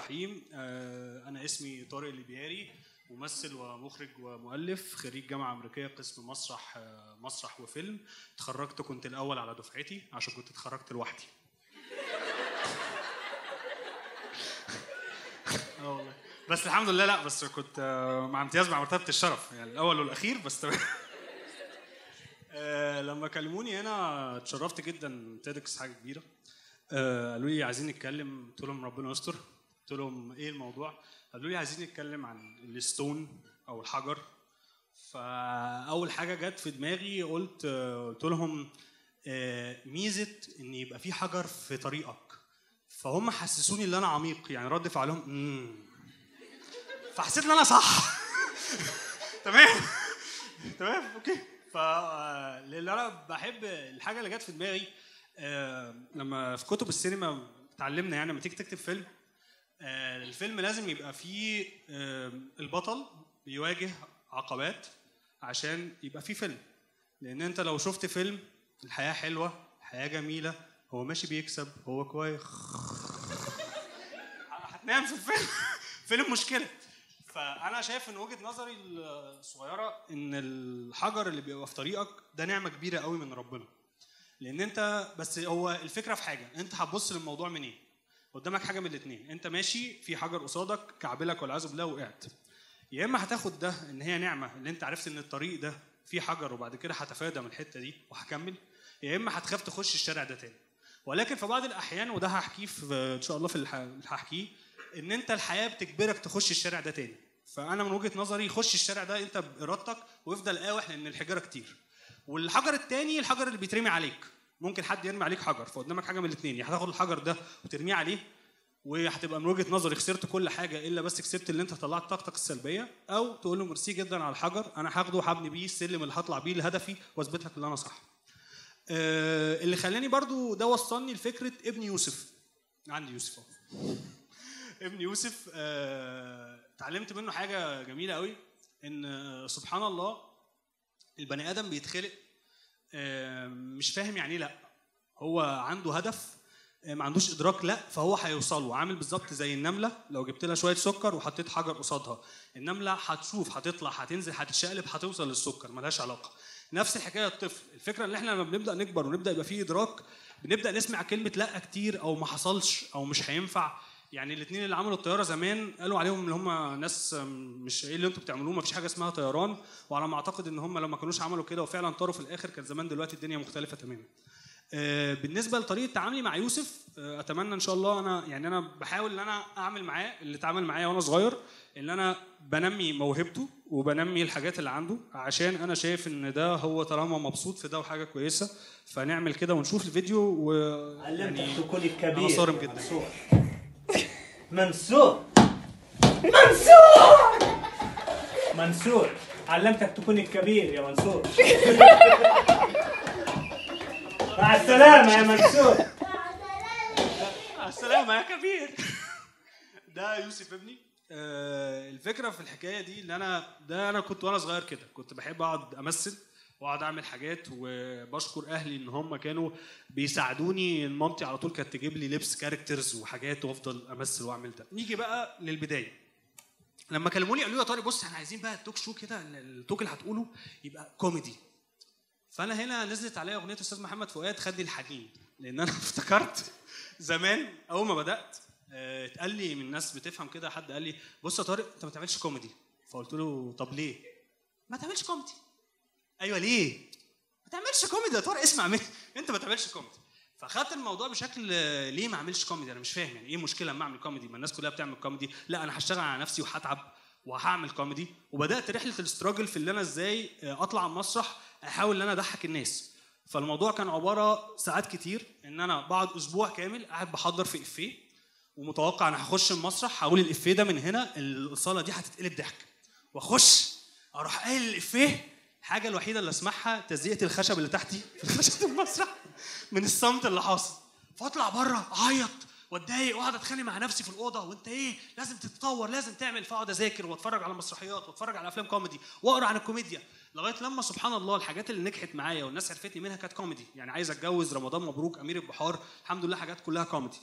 الرحيم آه، انا اسمي طارق الليبياري ممثل ومخرج ومؤلف خريج جامعه امريكيه قسم مسرح آه، مسرح وفيلم اتخرجت كنت الاول على دفعتي عشان كنت اتخرجت لوحدي اه والله بس الحمد لله لا بس كنت آه، مع امتياز مع مرتبه الشرف يعني الاول والاخير بس تمام آه، لما كلموني هنا اتشرفت جدا تيدكس حاجه كبيره آه، قالوا لي عايزين نتكلم قلت لهم ربنا يستر قلت لهم ايه الموضوع قالوا لي عايزين نتكلم عن الستون او الحجر فاول حاجه جت في دماغي قلت آه، قلت لهم آه، ميزه ان يبقى في حجر في طريقك فهم حسسوني ان انا عميق يعني رد فعلهم امم فحسيت ان انا صح تمام تمام اوكي ف لان انا بحب الحاجه اللي جت في دماغي آه، لما في كتب السينما اتعلمنا يعني لما تيجي تكتب فيلم آه، الفيلم لازم يبقى فيه آه، البطل بيواجه عقبات عشان يبقى فيه فيلم لان انت لو شفت فيلم الحياه حلوه الحياه جميله هو ماشي بيكسب هو كويس هتنام في الفيلم فيلم مشكله فانا شايف ان وجهه نظري الصغيره ان الحجر اللي بيبقى في طريقك ده نعمه كبيره قوي من ربنا لان انت بس هو الفكره في حاجه انت هتبص للموضوع منين قدامك حاجه من الاثنين انت ماشي في حجر قصادك كعبلك والعياذ بالله وقعت يا اما هتاخد ده ان هي نعمه اللي انت عرفت ان الطريق ده فيه حجر وبعد كده هتفادى من الحته دي وهكمل يا اما هتخاف تخش الشارع ده تاني ولكن في بعض الاحيان وده هحكيه في ان شاء الله في الح- اللي هحكيه ان انت الحياه بتجبرك تخش الشارع ده تاني فانا من وجهه نظري خش الشارع ده انت بارادتك وافضل قاوح لان الحجاره كتير والحجر التاني الحجر اللي بيترمي عليك ممكن حد يرمي عليك حجر فقدامك حاجه من الاثنين يا هتاخد الحجر ده وترميه عليه وهتبقى من وجهه نظري خسرت كل حاجه الا بس كسبت اللي انت طلعت طاقتك السلبيه او تقول له ميرسي جدا على الحجر انا هاخده وهبني بيه السلم اللي هطلع بيه لهدفي واثبت لك ان انا صح. آه، اللي خلاني برضو ده وصلني لفكره ابن يوسف عندي يوسف أهو. ابن يوسف آه، اتعلمت منه حاجه جميله قوي ان آه، سبحان الله البني ادم بيتخلق آه، مش فاهم يعني ايه لا هو عنده هدف آه، ما عندوش ادراك لا فهو هيوصل له عامل بالظبط زي النمله لو جبت لها شويه سكر وحطيت حجر قصادها النمله هتشوف هتطلع هتنزل هتتشقلب هتوصل للسكر ملهاش علاقه نفس الحكايه الطفل الفكره ان احنا لما بنبدا نكبر ونبدا يبقى فيه ادراك بنبدا نسمع كلمه لا كتير او ما حصلش او مش هينفع يعني الاثنين اللي عملوا الطياره زمان قالوا عليهم ان هم ناس مش ايه اللي انتوا بتعملوه ما فيش حاجه اسمها طيران وعلى ما اعتقد ان هم لو ما كانوش عملوا كده وفعلا طاروا في الاخر كان زمان دلوقتي الدنيا مختلفه تماما آه، بالنسبه لطريقه تعاملي مع يوسف آه، اتمنى ان شاء الله انا يعني انا بحاول ان انا اعمل معاه اللي اتعامل معايا وانا صغير ان انا بنمي موهبته وبنمي الحاجات اللي عنده عشان انا شايف ان ده هو طالما مبسوط في ده وحاجه كويسه فنعمل كده ونشوف الفيديو و علمتك تكون الكبير انا صارم جدا منصور منصور منصور منصور علمتك تكون الكبير يا منصور مع السلامة يا منصور مع السلامة يا كبير ده يوسف ابني آه، الفكرة في الحكاية دي اللي أنا ده أنا كنت وأنا صغير كده كنت بحب أقعد أمثل وأقعد أعمل حاجات وبشكر أهلي إن هم كانوا بيساعدوني مامتي على طول كانت تجيب لي لبس كاركترز وحاجات وأفضل أمثل وأعمل ده نيجي بقى للبداية لما كلموني قالوا لي يا طارق بص احنا عايزين بقى التوك شو كده التوك اللي هتقوله يبقى كوميدي فانا هنا نزلت عليا اغنيه استاذ محمد فؤاد خدي الحنين لان انا افتكرت زمان اول ما بدات آه، اتقال لي من ناس بتفهم كده حد قال لي بص يا طارق انت ما تعملش كوميدي فقلت له طب ليه؟ ما تعملش كوميدي ايوه ليه؟ ما تعملش كوميدي يا طارق اسمع مني انت ما تعملش كوميدي فخدت الموضوع بشكل آه، ليه ما اعملش كوميدي انا مش فاهم يعني ايه المشكله لما اعمل كوميدي ما الناس كلها بتعمل كوميدي لا انا هشتغل على نفسي وهتعب وهعمل كوميدي وبدات رحله الاستراجل في اللي انا ازاي آه، اطلع على المسرح احاول ان انا اضحك الناس فالموضوع كان عباره ساعات كتير ان انا بقعد اسبوع كامل قاعد بحضر في افيه ومتوقع انا هخش المسرح هقول الافيه ده من هنا الصاله دي هتتقلب ضحك واخش اروح قايل الافيه الحاجه الوحيده اللي اسمعها تزيئه الخشب اللي تحتي في خشب المسرح من الصمت اللي حاصل فاطلع بره اعيط واتضايق واقعد اتخانق مع نفسي في الاوضه وانت ايه لازم تتطور لازم تعمل فاقعد اذاكر واتفرج على مسرحيات واتفرج على افلام كوميدي واقرا عن الكوميديا لغايه لما سبحان الله الحاجات اللي نجحت معايا والناس عرفتني منها كانت كوميدي يعني عايز اتجوز رمضان مبروك امير البحار الحمد لله حاجات كلها كوميدي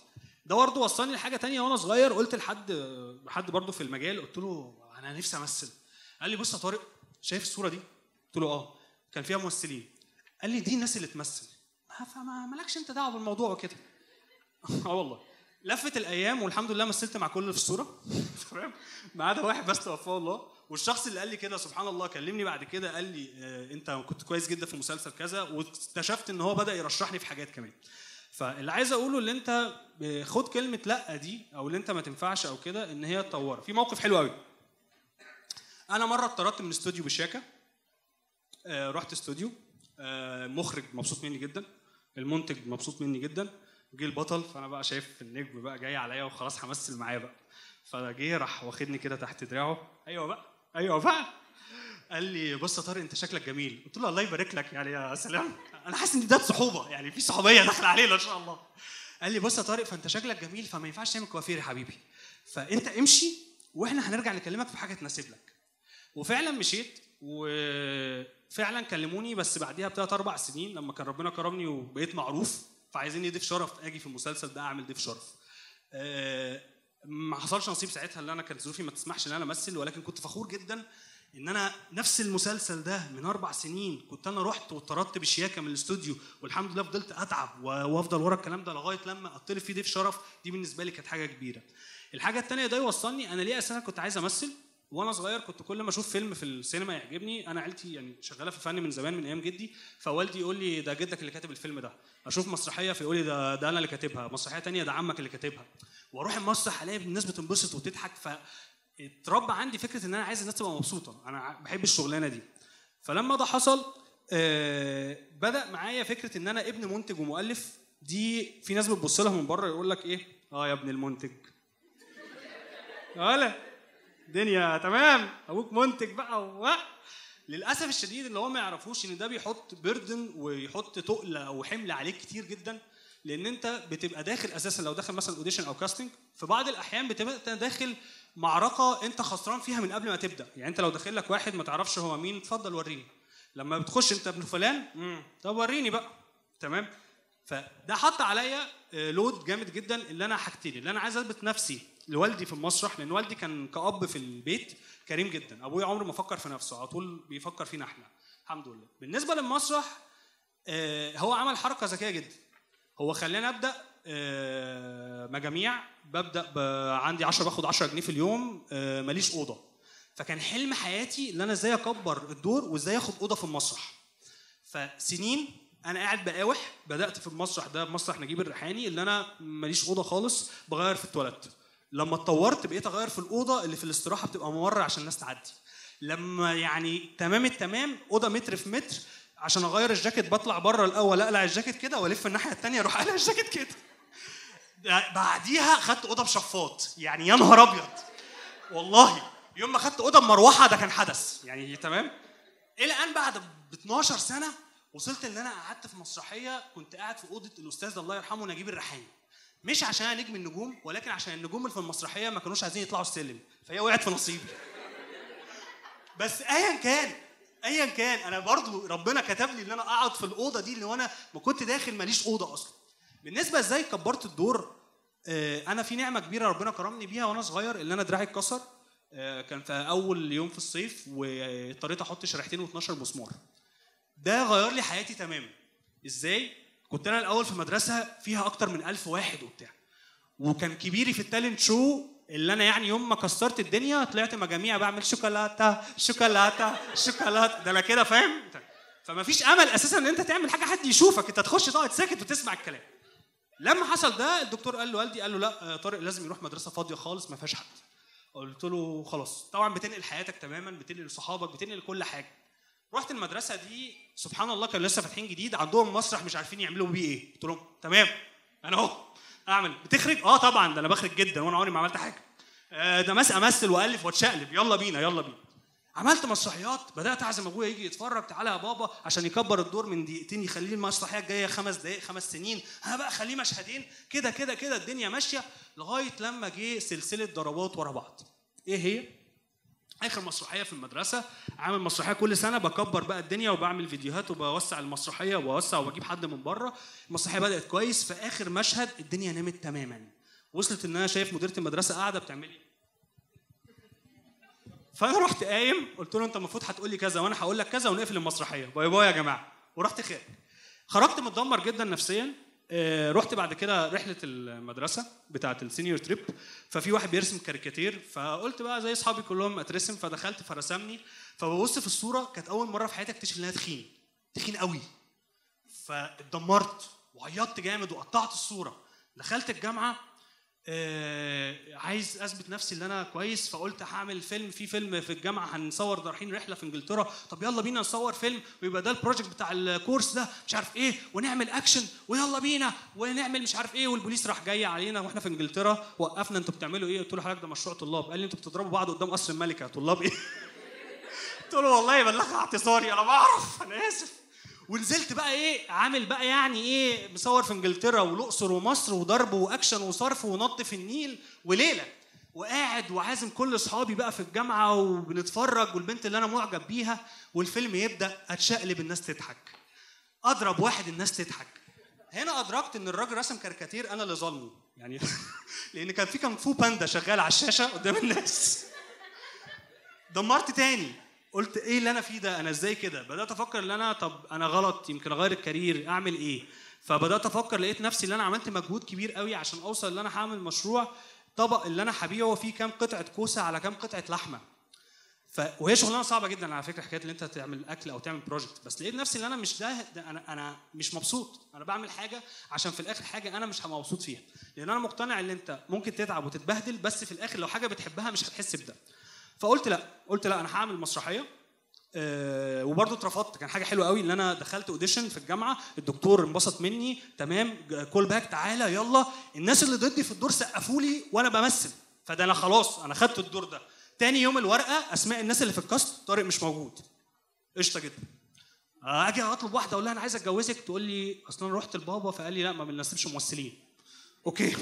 ده برضه وصلني لحاجه تانية وانا صغير قلت لحد حد برضه في المجال قلت له انا نفسي امثل قال لي بص يا طارق شايف الصوره دي قلت له اه كان فيها ممثلين قال لي دي الناس اللي تمثل ما- فما مالكش انت دعوه بالموضوع وكده اه والله لفت الايام والحمد لله مثلت مع كل اللي في الصوره تمام ما عدا واحد بس توفاه الله والشخص اللي قال لي كده سبحان الله كلمني بعد كده قال لي آه انت كنت كويس جدا في مسلسل كذا واكتشفت ان هو بدا يرشحني في حاجات كمان فاللي عايز اقوله اللي انت آه، خد كلمه لا دي او اللي انت ما تنفعش او كده ان هي تطورك في موقف حلو قوي انا مره اتطردت من استوديو بشياكه آه، رحت استوديو آه، مخرج مبسوط مني جدا المنتج مبسوط مني جدا جه البطل فانا بقى شايف النجم بقى جاي عليا وخلاص همثل معاه بقى فجه راح واخدني كده تحت دراعه ايوه بقى ايوه بقى قال لي بص يا طارق انت شكلك جميل قلت له الله يبارك لك يعني يا سلام انا حاسس ان ده صحوبه يعني في صحوبيه داخله علينا ان شاء الله قال لي بص يا طارق فانت شكلك جميل فما ينفعش تعمل كوافير يا حبيبي فانت امشي واحنا هنرجع نكلمك في حاجه تناسب لك وفعلا مشيت وفعلا كلموني بس بعديها بثلاث اربع سنين لما كان ربنا كرمني وبقيت معروف فعايزين ضيف شرف اجي في المسلسل ده اعمل ضيف شرف آه، ما حصلش نصيب ساعتها ان انا كانت ظروفي ما تسمحش ان انا امثل ولكن كنت فخور جدا ان انا نفس المسلسل ده من اربع سنين كنت انا رحت واتطردت بشياكه من الاستوديو والحمد لله فضلت اتعب و- وافضل ورا الكلام ده لغايه لما اطلب فيه ضيف شرف دي بالنسبه لي كانت حاجه كبيره الحاجه الثانيه ده يوصلني انا ليه اساسا كنت عايز امثل وانا صغير كنت كل ما اشوف فيلم في السينما يعجبني انا عيلتي يعني شغاله في الفن من زمان من ايام جدي فوالدي يقول لي ده جدك اللي كاتب الفيلم ده اشوف مسرحيه فيقول لي ده ده انا اللي كاتبها مسرحيه تانية ده عمك اللي كاتبها واروح المسرح الاقي الناس بتنبسط وتضحك ف اتربى عندي فكره ان انا عايز الناس تبقى مبسوطه انا ع- بحب الشغلانه دي فلما ده حصل آه بدا معايا فكره ان انا ابن منتج ومؤلف دي في ناس بتبص لها من بره يقول لك ايه اه يا ابن المنتج ولا دنيا تمام ابوك منتج بقى و... للاسف الشديد اللي هو ما يعرفوش ان ده بيحط بردن ويحط تقل او حمل عليك كتير جدا لان انت بتبقى داخل اساسا لو داخل مثلا اوديشن او كاستنج في بعض الاحيان بتبقى انت داخل معركه انت خسران فيها من قبل ما تبدا يعني انت لو داخل لك واحد ما تعرفش هو مين اتفضل وريني لما بتخش انت ابن فلان امم طب وريني بقى تمام فده حط عليا آه، لود جامد جدا اللي انا حاجتين اللي انا عايز اثبت نفسي لوالدي في المسرح لان والدي كان كاب في البيت كريم جدا ابويا عمره ما فكر في نفسه على طول بيفكر فينا احنا الحمد لله بالنسبه للمسرح آه، هو عمل حركه ذكيه جدا هو خلاني ابدا آه، مجاميع ببدا ب- عندي 10 باخد 10 جنيه في اليوم آه، ماليش اوضه فكان حلم حياتي ان انا ازاي اكبر الدور وازاي اخد اوضه في المسرح فسنين انا قاعد بقاوح بدات في المسرح ده مسرح نجيب الريحاني اللي انا ماليش اوضه خالص بغير في التواليت لما اتطورت بقيت اغير في الاوضه اللي في الاستراحه بتبقى ممره عشان الناس تعدي لما يعني تمام التمام اوضه متر في متر عشان اغير الجاكيت بطلع بره الاول اقلع الجاكيت كده والف الناحيه الثانيه اروح اقلع الجاكيت كده ده بعديها خدت اوضه بشفاط يعني يا نهار ابيض والله يوم ما خدت اوضه بمروحه ده كان حدث يعني تمام الى ان بعد ب 12 سنه وصلت ان انا قعدت في مسرحيه كنت قاعد في اوضه الاستاذ الله يرحمه نجيب الريحاني مش عشان انا نجم النجوم ولكن عشان النجوم اللي في المسرحيه ما كانوش عايزين يطلعوا السلم فهي وقعت في نصيبي بس ايا كان ايا كان انا برضو ربنا كتب لي ان انا اقعد في الاوضه دي اللي وانا ما كنت داخل ماليش اوضه اصلا بالنسبه ازاي كبرت الدور آه، انا في نعمه كبيره ربنا كرمني بيها وانا صغير ان انا دراعي اتكسر آه، كان في اول يوم في الصيف واضطريت احط شريحتين و12 مسمار ده غير لي حياتي تماما ازاي كنت انا الاول في مدرسه فيها اكتر من ألف واحد وبتاع وكان كبيري في التالنت شو اللي انا يعني يوم ما كسرت الدنيا طلعت مجاميع بعمل شوكولاته شوكولاته شوكولاته ده انا كده فاهم فما فيش امل اساسا ان انت تعمل حاجه حد يشوفك انت تخش تقعد ساكت وتسمع الكلام لما حصل ده الدكتور قال لوالدي قال له لا آه، طارق لازم يروح مدرسه فاضيه خالص ما فيهاش حد قلت له خلاص طبعا بتنقل حياتك تماما بتنقل صحابك بتنقل كل حاجه رحت المدرسه دي سبحان الله كانوا لسه فاتحين جديد عندهم مسرح مش عارفين يعملوا بيه ايه قلت لهم تمام انا اهو اعمل بتخرج اه طبعا ده انا بخرج جدا وانا عمري ما عملت حاجه آه ده مس امثل والف واتشقلب يلا بينا يلا بينا عملت مسرحيات بدات اعزم ابويا يجي يتفرج تعالى يا بابا عشان يكبر الدور من دقيقتين يخليه المسرحيه الجايه خمس دقائق خمس سنين انا بقى خليه مشهدين كده كده كده الدنيا ماشيه لغايه لما جه سلسله ضربات ورا بعض ايه هي اخر مسرحيه في المدرسه عامل مسرحيه كل سنه بكبر بقى الدنيا وبعمل فيديوهات وبوسع المسرحيه وبوسع وبجيب حد من بره المسرحيه بدات كويس في اخر مشهد الدنيا نامت تماما وصلت ان انا شايف مديره المدرسه قاعده بتعمل ايه فانا رحت قايم قلت له انت المفروض هتقول لي كذا وانا هقول لك كذا ونقفل المسرحيه باي باي يا جماعه ورحت خارج خرجت متدمر جدا نفسيا آه، رحت بعد كده رحله المدرسه بتاعه السينيور تريب ففي واحد بيرسم كاريكاتير فقلت بقى زي اصحابي كلهم اترسم فدخلت فرسمني فببص في الصوره كانت اول مره في حياتي اكتشف ان انا تخين تخين قوي فاتدمرت وعيطت جامد وقطعت الصوره دخلت الجامعه آه، عايز اثبت نفسي ان انا كويس فقلت هعمل فيلم في فيلم في الجامعه هنصور ده رايحين رحله في انجلترا طب يلا بينا نصور فيلم ويبقى ده البروجكت بتاع الكورس ده مش عارف ايه ونعمل اكشن ويلا بينا ونعمل مش عارف ايه والبوليس راح جاي علينا واحنا في انجلترا وقفنا انتوا بتعملوا ايه قلت له حضرتك ده مشروع طلاب قال لي انتوا بتضربوا بعض قدام قصر الملكه طلاب ايه قلت له والله بلغ اعتصاري انا بعرف انا اسف ونزلت بقى ايه عامل بقى يعني ايه مصور في انجلترا والاقصر ومصر وضرب واكشن وصرف ونط في النيل وليله وقاعد وعازم كل اصحابي بقى في الجامعه وبنتفرج والبنت اللي انا معجب بيها والفيلم يبدا اتشقلب الناس تضحك اضرب واحد الناس تضحك هنا ادركت ان الراجل رسم كاريكاتير انا اللي ظلمه يعني لان كان في كان فو باندا شغال على الشاشه قدام الناس دمرت تاني قلت ايه اللي انا فيه ده انا ازاي كده بدات افكر ان انا طب انا غلط يمكن اغير الكارير اعمل ايه فبدات افكر لقيت نفسي ان انا عملت مجهود كبير قوي عشان اوصل ان انا هعمل مشروع طبق اللي انا هبيعه فيه كام قطعه كوسه على كام قطعه لحمه ف... وهي شغلانه صعبه جدا على فكره حكايه ان انت تعمل اكل او تعمل بروجكت بس لقيت نفسي ان انا مش ده, ده انا انا مش مبسوط انا بعمل حاجه عشان في الاخر حاجه انا مش هبقى مبسوط فيها لان انا مقتنع ان انت ممكن تتعب وتتبهدل بس في الاخر لو حاجه بتحبها مش هتحس بده فقلت لا قلت لا انا هعمل مسرحيه آه، وبرضه اترفضت كان حاجه حلوه قوي ان انا دخلت اوديشن في الجامعه الدكتور انبسط مني تمام كول باك تعالى يلا الناس اللي ضدي في الدور سقفوا لي وانا بمثل فده انا خلاص انا خدت الدور ده تاني يوم الورقه اسماء الناس اللي في الكاست طارق مش موجود قشطه جدا آه، اجي اطلب واحده اقول لها انا عايز اتجوزك تقول لي اصل انا رحت لبابا فقال لي لا ما بنناسبش ممثلين اوكي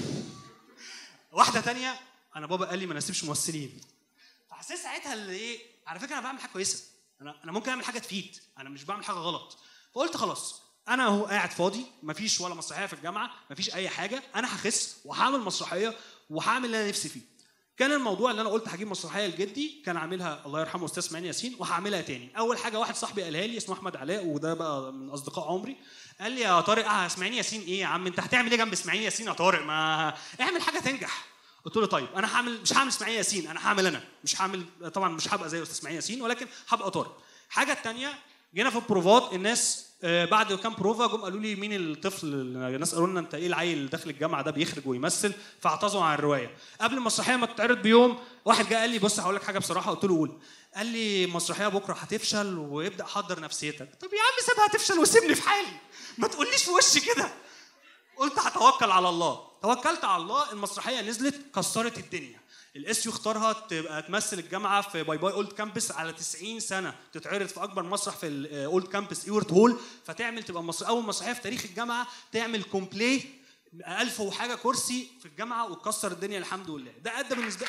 واحده تانية انا بابا قال لي ما نسيبش ممثلين فحسيت ساعتها اللي ايه على فكره انا بعمل حاجه كويسه انا انا ممكن اعمل حاجه تفيد انا مش بعمل حاجه غلط فقلت خلاص انا اهو قاعد فاضي مفيش ولا مسرحيه في الجامعه مفيش اي حاجه انا هخس وهعمل مسرحيه وهعمل اللي انا نفسي فيه كان الموضوع اللي انا قلت هجيب مسرحيه لجدي كان عاملها الله يرحمه استاذ اسماعيل ياسين وهعملها تاني اول حاجه واحد صاحبي قالها لي اسمه احمد علاء وده بقى من اصدقاء عمري قال لي يا طارق اه اسماعيل ياسين ايه يا عم انت هتعمل ايه جنب اسماعيل ياسين يا طارق ما اعمل حاجه تنجح قلت له طيب انا هعمل مش هعمل اسماعيل ياسين انا هعمل انا مش هعمل طبعا مش هبقى زي استاذ اسماعيل ياسين ولكن هبقى طارق الحاجه الثانيه جينا في البروفات الناس آه، بعد كام بروفا جم قالوا لي مين الطفل اللي- الناس قالوا لنا انت ايه العيل اللي داخل الجامعه ده بيخرج ويمثل فاعتذروا عن الروايه قبل المسرحيه ما تتعرض بيوم واحد جه قال لي بص هقول لك حاجه بصراحه قلت له قول قال لي المسرحيه بكره هتفشل ويبدا حضر نفسيتك طب يا عم سيبها تفشل وسيبني في حالي ما تقوليش في وشي كده قلت هتوكل على الله توكلت على الله المسرحيه نزلت كسرت الدنيا الاس اختارها تبقى تمثل الجامعه في باي باي اولد كامبس على 90 سنه تتعرض في اكبر مسرح في الاولد كامبس ايورت هول فتعمل تبقى مصر اول مسرحيه في تاريخ الجامعه تعمل كومبلي 1000 وحاجه كرسي في الجامعه وتكسر الدنيا الحمد لله ده ادى بالنسبه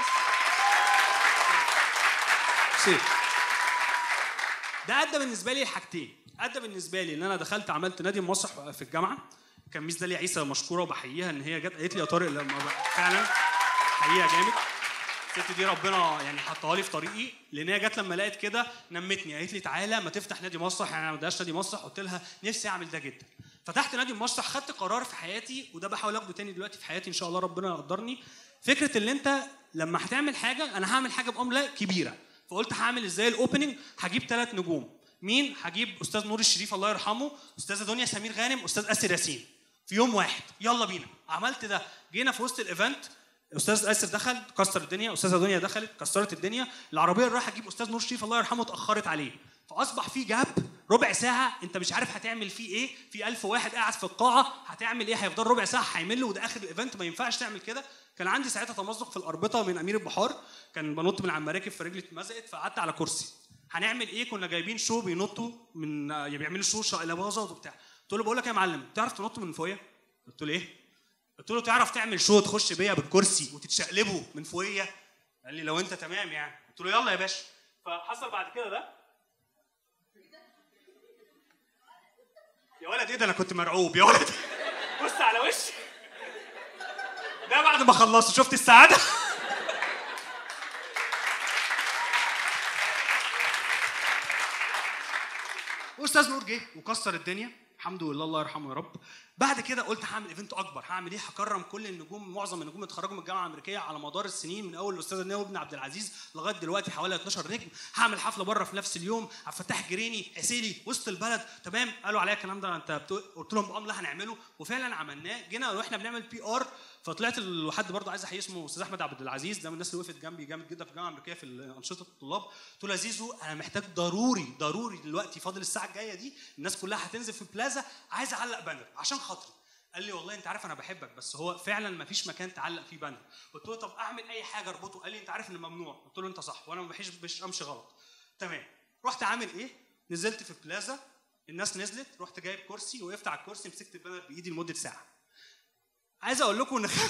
سيف. ده ادى بالنسبه لي لحاجتين ادى بالنسبه لي ان انا دخلت عملت نادي مسرح في الجامعه كان ميس داليا عيسى مشكوره وبحييها ان هي جت قالت لي يا طارق لما ب- فعلا حقيقه جامد الست دي ربنا يعني حطها لي في طريقي لان هي جت لما لقت كده نمتني قالت لي تعالى ما تفتح نادي مسرح يعني انا ما بدأش نادي مسرح قلت لها نفسي اعمل ده جدا فتحت نادي مسرح خدت قرار في حياتي وده بحاول اخده تاني دلوقتي في حياتي ان شاء الله ربنا يقدرني فكره اللي انت لما هتعمل حاجه انا هعمل حاجه بأملة كبيره فقلت هعمل ازاي الاوبننج هجيب ثلاث نجوم مين هجيب استاذ نور الشريف الله يرحمه استاذه دنيا سمير غانم استاذ اسر ياسين في يوم واحد يلا بينا عملت ده جينا في وسط الايفنت استاذ اسر دخل كسر الدنيا استاذه دنيا دخلت كسرت الدنيا العربيه اللي رايحه تجيب استاذ نور الشريف الله يرحمه اتاخرت عليه فاصبح في جاب ربع ساعه انت مش عارف هتعمل فيه ايه في ألف واحد قاعد في القاعه هتعمل ايه هيفضل ربع ساعه هيمل وده اخر الايفنت ما ينفعش تعمل كده كان عندي ساعتها تمزق في الاربطه من امير البحار كان بنط من على المراكب فرجلي اتمزقت فقعدت على كرسي هنعمل ايه كنا جايبين شو بينطوا من يعني بيعملوا شو شقلباظه وبتاع قلت له بقول لك يا معلم تعرف تنط من فوقيه قلت له ايه قلت له تعرف تعمل شو تخش بيا بالكرسي وتتشقلبه من فوقيه قال لي لو انت تمام يعني قلت له يلا يا باشا فحصل بعد كده ده يا ولد ايه ده انا كنت مرعوب يا ولد بص على وشي ده بعد ما خلصت شفت السعاده واستاذ نور جه وكسر الدنيا الحمد لله الله يرحمه يا رب بعد كده قلت هعمل ايفنت اكبر هعمل ايه هكرم كل النجوم معظم النجوم اللي اتخرجوا من الجامعه الامريكيه على مدار السنين من اول الاستاذ الناوي بن عبد العزيز لغايه دلوقتي حوالي 12 نجم هعمل حفله بره في نفس اليوم عبد الفتاح الجريني عسيلي وسط البلد تمام قالوا عليا الكلام ده انت بتقول قلت لهم اه لا هنعمله وفعلا عملناه جينا واحنا بنعمل بي ار فطلعت لحد برضه عايز احيي اسمه استاذ احمد عبد العزيز ده من الناس اللي وقفت جنبي جامد جدا في الجامعه الامريكيه في انشطه الطلاب قلت له يا زيزو انا محتاج ضروري ضروري دلوقتي فاضل الساعه الجايه دي الناس كلها هتنزل في البلازا عايز اعلق بانر عشان خاطري قال لي والله انت عارف انا بحبك بس هو فعلا ما فيش مكان تعلق فيه بانر قلت له طب اعمل اي حاجه اربطه قال لي انت عارف ان ممنوع قلت له انت صح وانا ما بحبش امشي غلط تمام رحت عامل ايه نزلت في البلازا الناس نزلت رحت جايب كرسي وقفت على الكرسي مسكت البانر بايدي لمده ساعه عايز اقول لكم ان 95%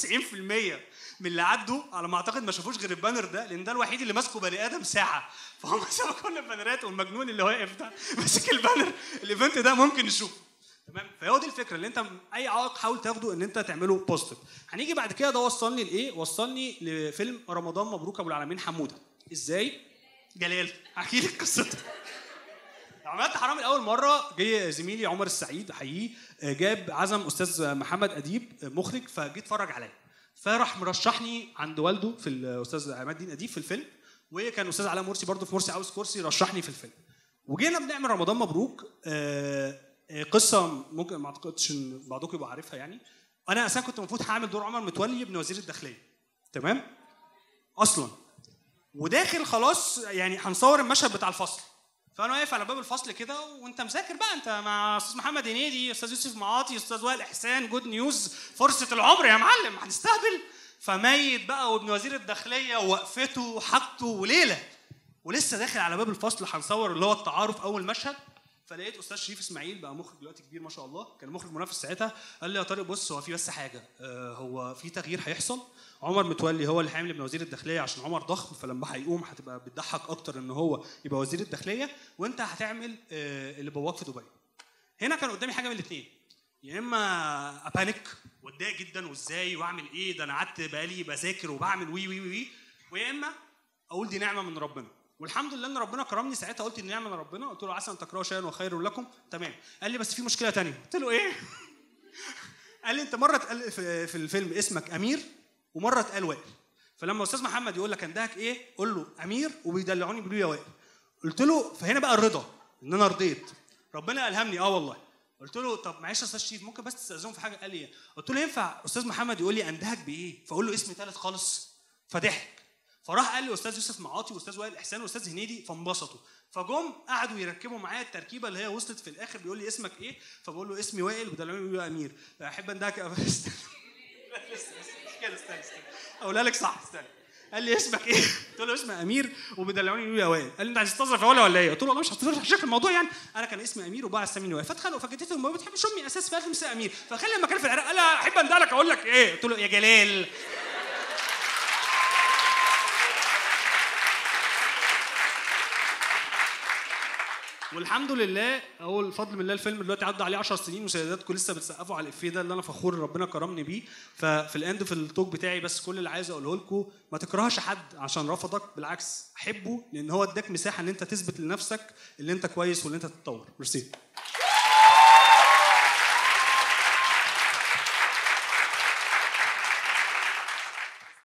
من اللي عدوا على ما اعتقد ما شافوش غير البانر ده لان ده الوحيد اللي ماسكه بني ادم ساعه فهم سابوا كل البانرات والمجنون اللي واقف ده ماسك البانر الايفنت ده ممكن نشوفه تمام فهو دي الفكره اللي انت اي عائق حاول تاخده ان انت تعمله بوزيتيف هنيجي بعد كده ده وصلني لايه وصلني لفيلم رمضان مبروك ابو العالمين حموده ازاي جلال احكي لك قصته عملت حرام الاول مره جه زميلي عمر السعيد احييه جاب عزم استاذ محمد اديب مخرج فجيت اتفرج عليا فراح مرشحني عند والده في الاستاذ عماد الدين اديب في الفيلم وكان استاذ علاء مرسي برضه في مرسي عاوز كرسي رشحني في الفيلم وجينا بنعمل رمضان مبروك آه، آه، قصه ممكن ما اعتقدش ان بعضكم يبقى عارفها يعني انا اساسا كنت المفروض هعمل دور عمر متولي ابن وزير الداخليه تمام اصلا وداخل خلاص يعني هنصور المشهد بتاع الفصل فانا واقف على باب الفصل كده وانت مذاكر بقى انت مع استاذ محمد هنيدي استاذ يوسف معاطي استاذ وائل احسان جود نيوز فرصه العمر يا معلم هنستهبل فميت بقى وابن وزير الداخليه ووقفته وحاجته وليله ولسه داخل على باب الفصل هنصور اللي هو التعارف اول مشهد فلقيت استاذ شريف اسماعيل بقى مخرج دلوقتي كبير ما شاء الله كان مخرج منافس ساعتها قال لي يا طارق بص هو في بس حاجه آه هو في تغيير هيحصل عمر متولي هو اللي هيعمل ابن وزير الداخليه عشان عمر ضخم فلما هيقوم هتبقى بتضحك اكتر ان هو يبقى وزير الداخليه وانت هتعمل آه اللي بواك في دبي هنا كان قدامي حاجه من الاثنين يا اما ابانك واتضايق جدا وازاي واعمل ايه ده انا قعدت بقالي بذاكر وبعمل وي وي وي وي ويا اما اقول دي نعمه من ربنا والحمد لله ان ربنا كرمني ساعتها قلت دي نعمه من ربنا قلت له عسى ان تكرهوا شيئا وخير لكم تمام قال لي بس في مشكله تانية قلت له ايه قال لي انت مره اتقال في في الفيلم اسمك امير ومره اتقال وائل فلما استاذ محمد يقول لك عندك ايه قول له امير وبيدلعوني بيقولوا يا وائل قلت له فهنا بقى الرضا ان انا رضيت ربنا الهمني اه والله قلت له طب معلش يا استاذ شريف ممكن بس تستاذنهم في حاجه قال لي ايه قلت له ينفع استاذ محمد يقول لي اندهك بايه فاقول له اسم ثالث خالص فضحك فراح قال لي استاذ يوسف معاطي واستاذ وائل احسان واستاذ هنيدي فانبسطوا فجم قعدوا يركبوا معايا التركيبه اللي هي وصلت في الاخر بيقول لي اسمك ايه فبقول له اسمي وائل وبدلعوني بيقولوا امير احب اندهك استنى استنى استنى اقولها لك صح استنى قال لي اسمك ايه؟ قلت له اسمي امير وبيدلعوني يقولوا يا وائل قال لي انت عايز تستظرف ولا ولا ايه؟ قلت له والله مش هستظرف شكل الموضوع يعني انا كان اسمي امير وبقى سميني وائل فاتخانقوا فجدت له ما بتحبش امي اساس في اسم امير فخلي لما كان في العراق قال لي احب اندهلك اقول لك ايه؟ قلت له يا جلال والحمد لله هو الفضل من الله الفيلم دلوقتي عدى عليه 10 سنين وسيداتكم لسه بتسقفوا على الافيه ده اللي انا فخور ربنا كرمني بيه ففي الاند في التوك بتاعي بس كل اللي عايز اقوله لكم ما تكرهش حد عشان رفضك بالعكس حبه لان هو اداك مساحه ان انت تثبت لنفسك اللي انت كويس واللي انت تتطور ميرسي